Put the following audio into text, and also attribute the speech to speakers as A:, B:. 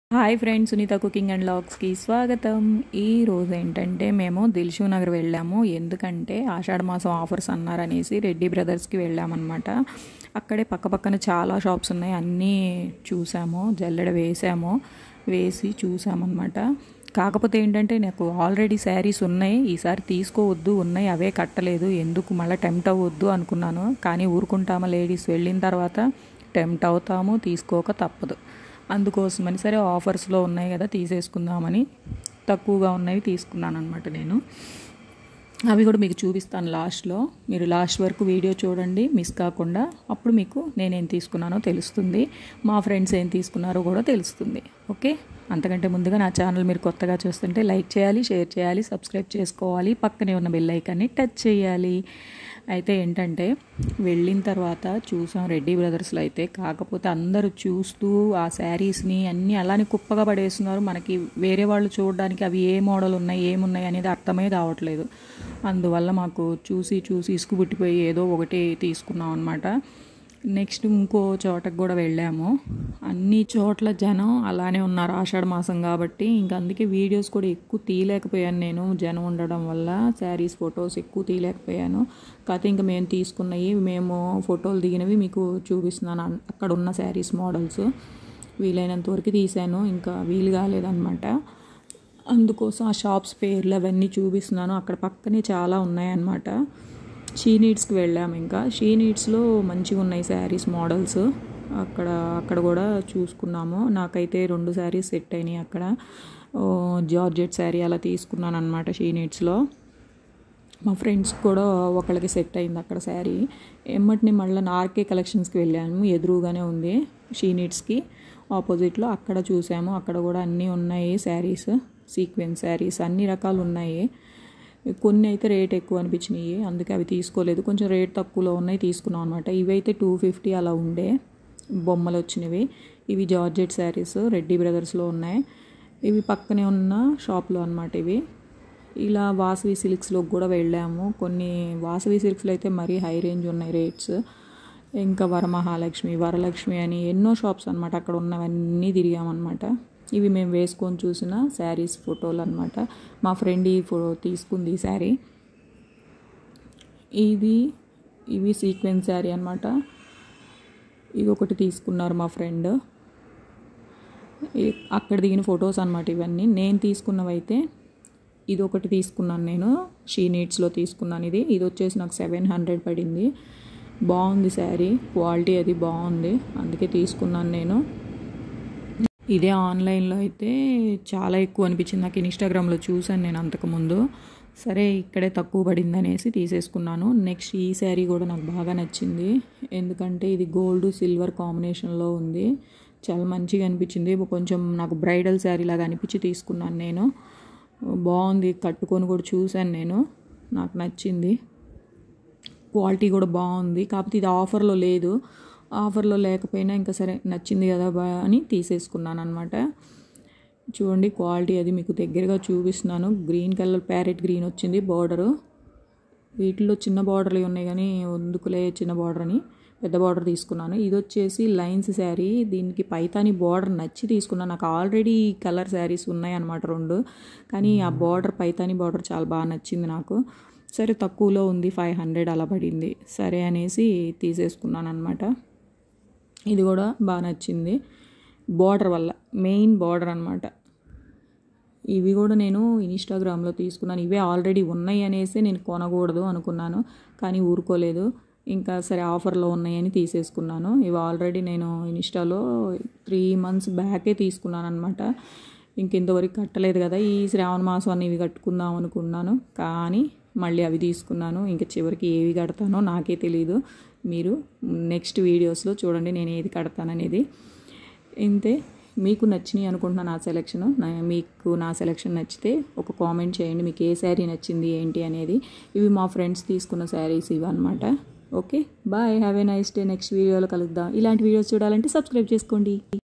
A: hi friends Sunitha cooking and లాగ్స్కి స్వాగతం ఈ రోజు ఏంటంటే మేము దిల్షు నగర్ వెళ్ళాము ఎందుకంటే ఆషాఢ మాసం ఆఫర్స్ అన్నారనేసి రెడ్డి బ్రదర్స్కి వెళ్ళామన్నమాట అక్కడే పక్కపక్కన చాలా షాప్స్ ఉన్నాయి అన్నీ చూసాము జల్లెడ వేసాము వేసి చూసామన్నమాట కాకపోతే ఏంటంటే నాకు ఆల్రెడీ శారీస్ ఉన్నాయి ఈసారి తీసుకోవద్దు ఉన్నాయి అవే కట్టలేదు ఎందుకు మళ్ళీ టెంప్ట్ అవ్వద్దు అనుకున్నాను కానీ ఊరుకుంటామా లేడీస్ వెళ్ళిన తర్వాత టెంప్ట్ అవుతాము తీసుకోక తప్పదు అందుకోసమని సరే ఆఫర్స్లో ఉన్నాయి కదా తీసేసుకుందామని తక్కువగా ఉన్నవి తీసుకున్నాను అనమాట నేను అవి కూడా మీకు చూపిస్తాను లాస్ట్లో మీరు లాస్ట్ వరకు వీడియో చూడండి మిస్ కాకుండా అప్పుడు మీకు నేనేం తీసుకున్నానో తెలుస్తుంది మా ఫ్రెండ్స్ ఏం తీసుకున్నారో కూడా తెలుస్తుంది ఓకే అంతకంటే ముందుగా నా ఛానల్ మీరు కొత్తగా చూస్తుంటే లైక్ చేయాలి షేర్ చేయాలి సబ్స్క్రైబ్ చేసుకోవాలి పక్కనే ఉన్న బెల్ ఐకాన్ని టచ్ చేయాలి అయితే ఏంటంటే వెళ్ళిన తర్వాత చూసాం రెడ్డి బ్రదర్స్లో అయితే కాకపోతే అందరూ చూస్తూ ఆ శారీస్ని అన్నీ అలానే కుప్పగా పడేస్తున్నారు మనకి వేరే వాళ్ళు చూడడానికి అవి ఏ మోడల్ ఉన్నాయి ఏమున్నాయి అనేది అర్థమే కావట్లేదు అందువల్ల మాకు చూసి చూసి ఇసుకు పుట్టిపోయి ఏదో ఒకటి తీసుకున్నాం అనమాట నెక్స్ట్ ఇంకో చోటకు కూడా వెళ్ళాము అన్ని చోట్ల జనం అలానే ఉన్నారు ఆషాఢ మాసం కాబట్టి ఇంకా అందుకే వీడియోస్ కూడా ఎక్కువ తీయలేకపోయాను నేను జనం ఉండడం వల్ల శారీస్ ఫొటోస్ ఎక్కువ తీయలేకపోయాను కాకపోతే ఇంకా మేము తీసుకున్నవి మేము ఫోటోలు దిగినవి మీకు చూపిస్తున్నాను అక్కడ ఉన్న శారీస్ మోడల్స్ వీలైనంత వరకు తీశాను ఇంకా వీలు కాలేదన్నమాట అందుకోసం ఆ షాప్స్ పేర్లు అవన్నీ చూపిస్తున్నాను అక్కడ పక్కనే చాలా ఉన్నాయన్నమాట షీ నీడ్స్కి వెళ్ళాము ఇంకా షీ నీడ్స్లో మంచిగా ఉన్నాయి శారీస్ మోడల్స్ అక్కడ అక్కడ కూడా చూసుకున్నాము నాకైతే రెండు శారీస్ సెట్ అయినాయి అక్కడ జార్జెట్ శారీ అలా తీసుకున్నాను అనమాట షీ నీడ్స్లో మా ఫ్రెండ్స్ కూడా ఒకళ్ళకి సెట్ అయింది అక్కడ శారీ ఎమ్మటిని మళ్ళీ ఆర్కే కలెక్షన్స్కి వెళ్ళాము ఎదురుగానే ఉంది షీ నీడ్స్కి ఆపోజిట్లో అక్కడ చూసాము అక్కడ కూడా అన్నీ ఉన్నాయి శారీస్ సీక్వెన్స్ శారీస్ అన్ని రకాలు ఉన్నాయి కొన్ని అయితే రేట్ ఎక్కువ అనిపించినాయి అందుకే అవి తీసుకోలేదు కొంచెం రేట్ తక్కువలో ఉన్నాయి తీసుకున్నాం అనమాట ఇవైతే టూ ఫిఫ్టీ అలా ఉండే బొమ్మలు వచ్చినవి ఇవి జార్జెట్ శారీస్ రెడ్డి బ్రదర్స్లో ఉన్నాయి ఇవి పక్కనే ఉన్న షాప్లో అనమాట ఇవి ఇలా వాసవి సిల్క్స్లోకి కూడా వెళ్ళాము కొన్ని వాసవి సిల్క్స్లో అయితే మరీ హై రేంజ్ ఉన్నాయి రేట్స్ ఇంకా వరమహాలక్ష్మి వరలక్ష్మి అని ఎన్నో షాప్స్ అనమాట అక్కడ ఉన్నవన్నీ తిరిగామన్నమాట ఇవి మేము వేసుకొని చూసిన శారీస్ ఫోటోలు అనమాట మా ఫ్రెండ్ ఈ ఫోటో తీసుకుంది ఈ శారీ ఇది ఇవి సీక్వెన్స్ శారీ అనమాట ఇది ఒకటి తీసుకున్నారు మా ఫ్రెండ్ అక్కడ దిగిన ఫొటోస్ అనమాట ఇవన్నీ నేను తీసుకున్నవైతే ఇది ఒకటి తీసుకున్నాను నేను షీ నీడ్స్లో తీసుకున్నాను ఇది ఇది వచ్చేసి నాకు సెవెన్ హండ్రెడ్ పడింది బాగుంది శారీ క్వాలిటీ అది బాగుంది అందుకే తీసుకున్నాను నేను ఇదే ఆన్లైన్లో అయితే చాలా ఎక్కువ అనిపించింది నాకు ఇన్స్టాగ్రామ్లో చూశాను నేను అంతకుముందు సరే ఇక్కడే తక్కువ పడింది అనేసి తీసేసుకున్నాను నెక్స్ట్ ఈ శారీ కూడా నాకు బాగా నచ్చింది ఎందుకంటే ఇది గోల్డ్ సిల్వర్ కాంబినేషన్లో ఉంది చాలా మంచిగా అనిపించింది కొంచెం నాకు బ్రైడల్ శారీ లాగా అనిపించి తీసుకున్నాను నేను బాగుంది కట్టుకొని కూడా చూశాను నేను నాకు నచ్చింది క్వాలిటీ కూడా బాగుంది కాకపోతే ఇది ఆఫర్లో లేదు ఆఫర్లో లేకపోయినా ఇంకా సరే నచ్చింది కదా బా అని తీసేసుకున్నాను అనమాట చూడండి క్వాలిటీ అది మీకు దగ్గరగా చూపిస్తున్నాను గ్రీన్ కలర్ ప్యారెట్ గ్రీన్ వచ్చింది బార్డరు వీటిలో చిన్న బార్డర్లు ఉన్నాయి కానీ ఎందుకులే చిన్న బార్డర్ అని పెద్ద బార్డర్ తీసుకున్నాను ఇది వచ్చేసి లైన్స్ శారీ దీనికి పైతాని బార్డర్ నచ్చి తీసుకున్నాను నాకు ఆల్రెడీ కలర్ శారీస్ ఉన్నాయి అనమాట రెండు కానీ ఆ బార్డర్ పైతాని బార్డర్ చాలా బాగా నచ్చింది నాకు సరే తక్కువలో ఉంది ఫైవ్ హండ్రెడ్ అలా పడింది సరే అనేసి తీసేసుకున్నాను అనమాట ఇది కూడా బాగా నచ్చింది బార్డర్ వల్ల మెయిన్ బార్డర్ అనమాట ఇవి కూడా నేను ఇన్స్టాగ్రామ్లో తీసుకున్నాను ఇవే ఆల్రెడీ ఉన్నాయి అనేసి నేను కొనకూడదు అనుకున్నాను కానీ ఊరుకోలేదు ఇంకా సరే ఆఫర్లో ఉన్నాయని తీసేసుకున్నాను ఇవి ఆల్రెడీ నేను ఇన్స్టాలో త్రీ మంత్స్ బ్యాకే తీసుకున్నాను అనమాట ఇంక ఇంతవరకు కట్టలేదు కదా ఈ శ్రావణ మాసం అని ఇవి కట్టుకుందాం అనుకున్నాను కానీ మళ్ళీ అవి తీసుకున్నాను ఇంకా చివరికి ఏవి కడతానో నాకే తెలియదు మీరు నెక్స్ట్ వీడియోస్లో చూడండి నేను ఏది కడతాననేది ఇంతే మీకు నచ్చినాయి అనుకుంటున్నాను నా సెలెక్షన్ మీకు నా సెలెక్షన్ నచ్చితే ఒక కామెంట్ చేయండి మీకు ఏ శారీ నచ్చింది ఏంటి అనేది ఇవి మా ఫ్రెండ్స్ తీసుకున్న శారీస్ ఇవి అనమాట okay bye have a nice day next వీడియోలో కలుద్దాం ఇలాంటి వీడియోస్ చూడాలంటే సబ్స్క్రైబ్ చేసుకోండి